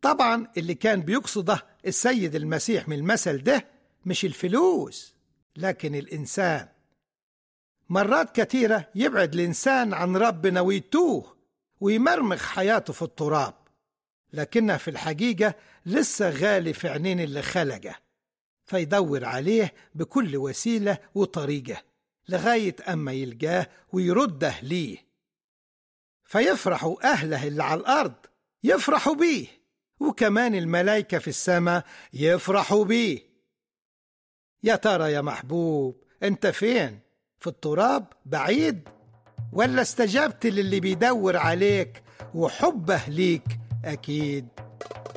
طبعا اللي كان بيقصده السيد المسيح من المثل ده مش الفلوس لكن الإنسان مرات كتيرة يبعد الإنسان عن ربنا ويتوه ويمرمغ حياته في التراب لكنها في الحقيقة لسه غالي في عينين اللي خلقه فيدور عليه بكل وسيلة وطريقة لغاية أما يلقاه ويرده ليه فيفرحوا أهله اللي على الأرض يفرحوا بيه وكمان الملائكة في السماء يفرحوا بيه يا ترى يا محبوب انت فين في التراب بعيد ولا استجبت للي بيدور عليك وحبه ليك أكيد